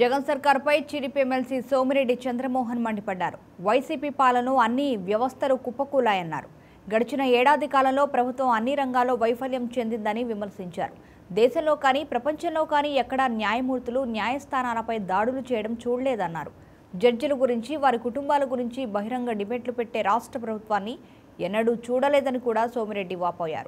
జగన్ సర్కార్పై చిరిపి ఎమ్మెల్సీ సోమిరెడ్డి చంద్రమోహన్ మండిపడ్డారు వైసీపీ పాలన అన్ని వ్యవస్థలు కుప్పకూలాయన్నారు గడిచిన ఏడాది కాలంలో ప్రభుత్వం అన్ని రంగాల్లో వైఫల్యం చెందిందని విమర్శించారు దేశంలో కానీ ప్రపంచంలో కానీ ఎక్కడా న్యాయమూర్తులు న్యాయస్థానాలపై దాడులు చేయడం చూడలేదన్నారు జడ్జిల గురించి వారి కుటుంబాల గురించి బహిరంగ డిబేట్లు పెట్టే రాష్ట్ర ప్రభుత్వాన్ని ఎన్నడూ చూడలేదని కూడా సోమిరెడ్డి వాపోయారు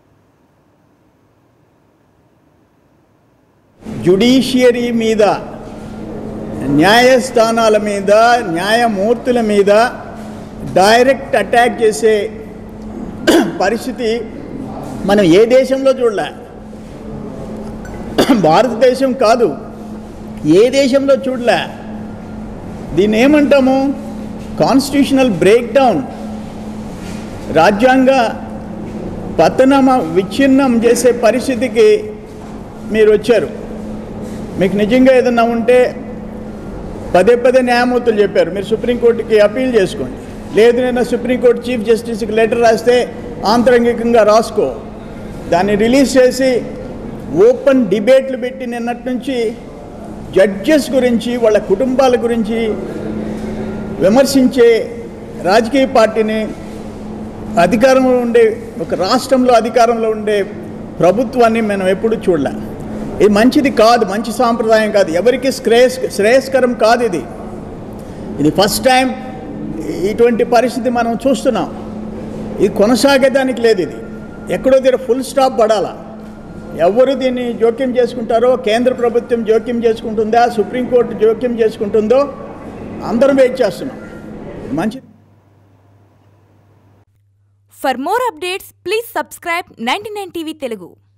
జుడిషియరీ మీద న్యాయస్థానాల మీద న్యాయమూర్తుల మీద డైరెక్ట్ అటాక్ చేసే పరిస్థితి మనం ఏ దేశంలో చూడలే భారతదేశం కాదు ఏ దేశంలో చూడలే దీన్ని ఏమంటాము కాన్స్టిట్యూషనల్ బ్రేక్ డౌన్ రాజ్యాంగ పతనమ విచ్ఛిన్నం చేసే పరిస్థితికి మీరు వచ్చారు మీకు నిజంగా ఏదన్నా ఉంటే పదే పదే న్యాయమూర్తులు చెప్పారు మీరు సుప్రీంకోర్టుకి అప్పీల్ చేసుకోండి లేదు నేను సుప్రీంకోర్టు చీఫ్ జస్టిస్కి లెటర్ రాస్తే ఆంతరంగికంగా రాసుకో దాన్ని రిలీజ్ చేసి ఓపెన్ డిబేట్లు పెట్టి నిన్నటి నుంచి జడ్జెస్ గురించి వాళ్ళ కుటుంబాల గురించి విమర్శించే రాజకీయ పార్టీని అధికారంలో ఉండే ఒక రాష్ట్రంలో అధికారంలో ఉండే ప్రభుత్వాన్ని మనం ఎప్పుడు చూడలే ఇది మంచిది కాదు మంచి సాంప్రదాయం కాదు ఎవరికి శ్రేయస్ శ్రేయస్కరం కాదు ఇది ఇది ఫస్ట్ టైం ఇటువంటి పరిస్థితి మనం చూస్తున్నాం ఇది కొనసాగేదానికి లేదు ఇది ఎక్కడో దగ్గర ఫుల్ స్టాప్ పడాలా ఎవరు దీన్ని జోక్యం చేసుకుంటారో కేంద్ర ప్రభుత్వం జోక్యం చేసుకుంటుందా సుప్రీంకోర్టు జోక్యం చేసుకుంటుందో అందరం వెయిట్ చేస్తున్నాం మంచిది For more updates, please subscribe 99 TV Telugu.